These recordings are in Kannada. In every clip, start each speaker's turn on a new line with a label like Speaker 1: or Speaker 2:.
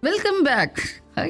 Speaker 1: ವೆಲ್ಕಮ್ ಬ್ಯಾಕ್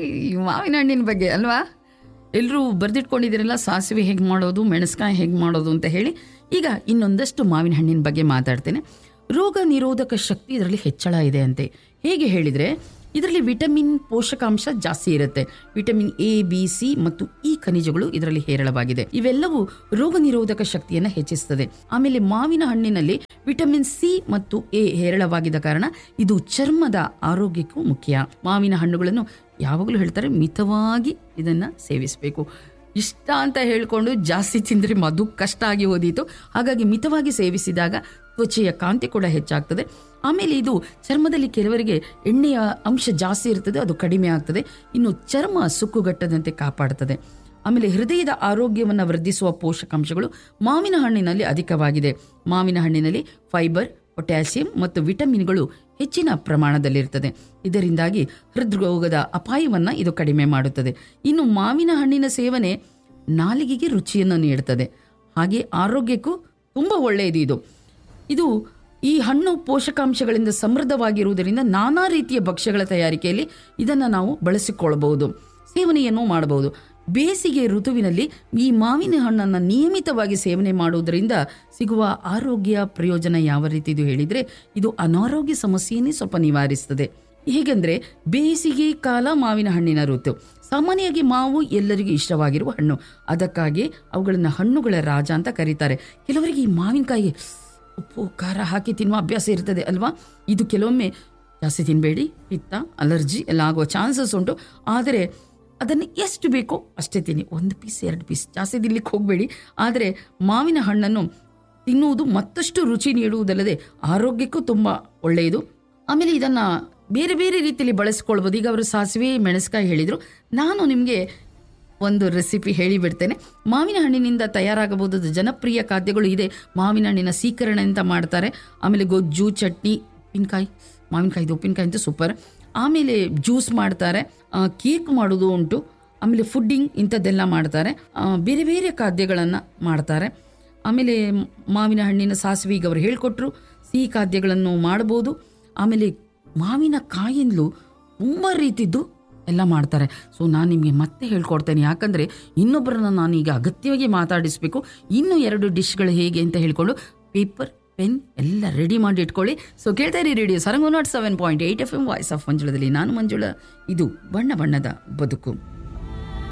Speaker 1: ಮಾವಿನ ಹಣ್ಣಿನ ಬಗ್ಗೆ ಅಲ್ವಾ ಎಲ್ಲರೂ ಬರೆದಿಟ್ಕೊಂಡಿದ್ದೀರಲ್ಲ ಸಾಸಿವೆ ಹೇಗೆ ಮಾಡೋದು ಮೆಣಸ್ಕಾಯಿ ಹೇಗೆ ಮಾಡೋದು ಅಂತ ಹೇಳಿ ಈಗ ಇನ್ನೊಂದಷ್ಟು ಮಾವಿನ ಹಣ್ಣಿನ ಬಗ್ಗೆ ಮಾತಾಡ್ತೇನೆ ರೋಗ ನಿರೋಧಕ ಶಕ್ತಿ ಇದರಲ್ಲಿ ಹೆಚ್ಚಳ ಇದೆ ಅಂತೆ ಹೇಗೆ ಹೇಳಿದರೆ ಇದರಲ್ಲಿ ವಿಟಮಿನ್ ಪೋಷಕಾಂಶ ಜಾಸ್ತಿ ಇರುತ್ತೆ ವಿಟಮಿನ್ ಎ ಬಿ ಸಿ ಮತ್ತು ಈ ಖನಿಜಗಳು ಇದರಲ್ಲಿ ಹೇರಳವಾಗಿದೆ ಇವೆಲ್ಲವೂ ರೋಗ ನಿರೋಧಕ ಶಕ್ತಿಯನ್ನು ಹೆಚ್ಚಿಸುತ್ತದೆ ಆಮೇಲೆ ಮಾವಿನ ಹಣ್ಣಿನಲ್ಲಿ ವಿಟಮಿನ್ ಸಿ ಮತ್ತು ಎ ಹೇರಳವಾಗಿದ್ದ ಕಾರಣ ಇದು ಚರ್ಮದ ಆರೋಗ್ಯಕ್ಕೂ ಮುಖ್ಯ ಮಾವಿನ ಹಣ್ಣುಗಳನ್ನು ಯಾವಾಗಲೂ ಹೇಳ್ತಾರೆ ಮಿತವಾಗಿ ಇದನ್ನ ಸೇವಿಸಬೇಕು ಇಷ್ಟ ಅಂತ ಹೇಳ್ಕೊಂಡು ಜಾಸ್ತಿ ತಿಂದರೆ ಮದು ಕಷ್ಟ ಆಗಿ ಹೋದೀತು ಹಾಗಾಗಿ ಮಿತವಾಗಿ ಸೇವಿಸಿದಾಗ ತ್ವಚೆಯ ಕಾಂತಿ ಕೂಡ ಹೆಚ್ಚಾಗ್ತದೆ ಆಮೇಲೆ ಇದು ಚರ್ಮದಲ್ಲಿ ಕೆಲವರಿಗೆ ಎಣ್ಣೆಯ ಅಂಶ ಜಾಸ್ತಿ ಇರ್ತದೆ ಅದು ಕಡಿಮೆ ಆಗ್ತದೆ ಇನ್ನು ಚರ್ಮ ಸುಕ್ಕುಗಟ್ಟದಂತೆ ಕಾಪಾಡುತ್ತದೆ ಆಮೇಲೆ ಹೃದಯದ ಆರೋಗ್ಯವನ್ನು ವೃದ್ಧಿಸುವ ಪೋಷಕಾಂಶಗಳು ಮಾವಿನ ಹಣ್ಣಿನಲ್ಲಿ ಅಧಿಕವಾಗಿದೆ ಮಾವಿನ ಹಣ್ಣಿನಲ್ಲಿ ಫೈಬರ್ ಪೊಟ್ಯಾಸಿಯಂ ಮತ್ತು ವಿಟಮಿನ್ಗಳು ಹೆಚ್ಚಿನ ಪ್ರಮಾಣದಲ್ಲಿರ್ತದೆ ಇದರಿಂದಾಗಿ ಹೃದ್ರೋಗದ ಅಪಾಯವನ್ನು ಇದು ಕಡಿಮೆ ಮಾಡುತ್ತದೆ ಇನ್ನು ಮಾವಿನ ಹಣ್ಣಿನ ಸೇವನೆ ನಾಲಿಗೆಗೆ ರುಚಿಯನ್ನು ನೀಡುತ್ತದೆ ಹಾಗೆ ಆರೋಗ್ಯಕ್ಕೂ ತುಂಬ ಒಳ್ಳೆಯದು ಇದು ಇದು ಈ ಹಣ್ಣು ಪೋಷಕಾಂಶಗಳಿಂದ ಸಮೃದ್ಧವಾಗಿರುವುದರಿಂದ ನಾನಾ ರೀತಿಯ ಭಕ್ಷ್ಯಗಳ ತಯಾರಿಕೆಯಲ್ಲಿ ಇದನ್ನು ನಾವು ಬಳಸಿಕೊಳ್ಳಬಹುದು ಸೇವನೆಯನ್ನು ಮಾಡಬಹುದು ಬೇಸಿಗೆ ಋತುವಿನಲ್ಲಿ ಈ ಮಾವಿನ ಹಣ್ಣನ್ನು ನಿಯಮಿತವಾಗಿ ಸೇವನೆ ಮಾಡುವುದರಿಂದ ಸಿಗುವ ಆರೋಗ್ಯ ಪ್ರಯೋಜನ ಯಾವ ರೀತಿ ಇದು ಹೇಳಿದರೆ ಇದು ಅನಾರೋಗ್ಯ ಸಮಸ್ಯೆಯನ್ನೇ ಸ್ವಲ್ಪ ನಿವಾರಿಸ್ತದೆ ಹೇಗೆಂದರೆ ಬೇಸಿಗೆ ಕಾಲ ಮಾವಿನ ಹಣ್ಣಿನ ಋತು ಸಾಮಾನ್ಯವಾಗಿ ಮಾವು ಎಲ್ಲರಿಗೂ ಇಷ್ಟವಾಗಿರುವ ಹಣ್ಣು ಅದಕ್ಕಾಗಿ ಅವುಗಳನ್ನು ಹಣ್ಣುಗಳ ರಾಜ ಅಂತ ಕರೀತಾರೆ ಕೆಲವರಿಗೆ ಈ ಮಾವಿನಕಾಯಿ ಉಪ್ಪು ಖಾರ ಹಾಕಿ ತಿನ್ನುವ ಅಭ್ಯಾಸ ಇರ್ತದೆ ಅಲ್ವಾ ಇದು ಕೆಲವೊಮ್ಮೆ ಜಾಸ್ತಿ ತಿನ್ನಬೇಡಿ ಪಿತ್ತ ಅಲರ್ಜಿ ಎಲ್ಲ ಆಗುವ ಚಾನ್ಸಸ್ ಉಂಟು ಆದರೆ ಅದನ್ನು ಎಷ್ಟು ಬೇಕೋ ಅಷ್ಟೇ ತಿನ್ನಿ ಒಂದು ಪೀಸ್ ಎರಡು ಪೀಸ್ ಜಾಸ್ತಿ ತಿನ್ಲಿಕ್ಕೆ ಹೋಗಬೇಡಿ ಆದರೆ ಮಾವಿನ ಹಣ್ಣನ್ನು ತಿನ್ನುವುದು ಮತ್ತಷ್ಟು ರುಚಿ ನೀಡುವುದಲ್ಲದೆ ಆರೋಗ್ಯಕ್ಕೂ ತುಂಬ ಒಳ್ಳೆಯದು ಆಮೇಲೆ ಇದನ್ನು ಬೇರೆ ಬೇರೆ ರೀತಿಯಲ್ಲಿ ಬಳಸ್ಕೊಳ್ಬೋದು ಈಗ ಅವರು ಸಾಸಿವೆ ಮೆಣಸ್ಕಾಯಿ ಹೇಳಿದರು ನಾನು ನಿಮಗೆ ಒಂದು ರೆಸಿಪಿ ಹೇಳಿಬಿಡ್ತೇನೆ ಮಾವಿನ ಹಣ್ಣಿನಿಂದ ತಯಾರಾಗಬಹುದಾದ ಜನಪ್ರಿಯ ಖಾದ್ಯಗಳು ಇದೆ ಮಾವಿನ ಹಣ್ಣಿನ ಸೀಕರಣೆ ಅಂತ ಮಾಡ್ತಾರೆ ಆಮೇಲೆ ಗೊಜ್ಜು ಚಟ್ನಿ ಉಪ್ಪಿನಕಾಯಿ ಮಾವಿನಕಾಯಿದು ಉಪ್ಪಿನಕಾಯಿ ಅಂತೂ ಸೂಪರ್ ಆಮೇಲೆ ಜ್ಯೂಸ್ ಮಾಡ್ತಾರೆ ಆ, ಕೇಕ್ ಮಾಡೋದು ಉಂಟು ಆಮೇಲೆ ಫುಡ್ಡಿಂಗ್ ಇಂಥದ್ದೆಲ್ಲ ಮಾಡ್ತಾರೆ ಆ, ಬೇರೆ ಬೇರೆ ಖಾದ್ಯಗಳನ್ನು ಮಾಡ್ತಾರೆ ಆಮೇಲೆ ಮಾವಿನ ಹಣ್ಣಿನ ಸಾಸಿವೆ ಈಗ ಅವರು ಹೇಳಿಕೊಟ್ರು ಸಿಹಿ ಖಾದ್ಯಗಳನ್ನು ಮಾಡ್ಬೋದು ಆಮೇಲೆ ಮಾವಿನ ಕಾಯಿಂದಲೂ ತುಂಬ ರೀತಿದ್ದು ಎಲ್ಲ ಮಾಡ್ತಾರೆ ಸೊ ನಾನು ನಿಮಗೆ ಮತ್ತೆ ಹೇಳ್ಕೊಡ್ತೇನೆ ಯಾಕಂದರೆ ಇನ್ನೊಬ್ಬರನ್ನ ನಾನು ಈಗ ಅಗತ್ಯವಾಗಿ ಮಾತಾಡಿಸ್ಬೇಕು ಇನ್ನೂ ಎರಡು ಡಿಶ್ಗಳು ಹೇಗೆ ಅಂತ ಹೇಳ್ಕೊಂಡು ಪೇಪರ್ ಪೆನ್ ಎಲ್ಲ ರೆಡಿ ಮಾಡಿ ಇಟ್ಕೊಳ್ಳಿ ಸೊ ಕೇಳ್ತಾ ಇರಿ ರೇಡಿಯೋ ಸರಂಗು ನಾಟ್ seven point eight F M voice of ಮಂಜುಳದಲ್ಲಿ ನಾನು ಮಂಜುಳ ಇದು ಬಣ್ಣ ಬಣ್ಣದ ಬದುಕು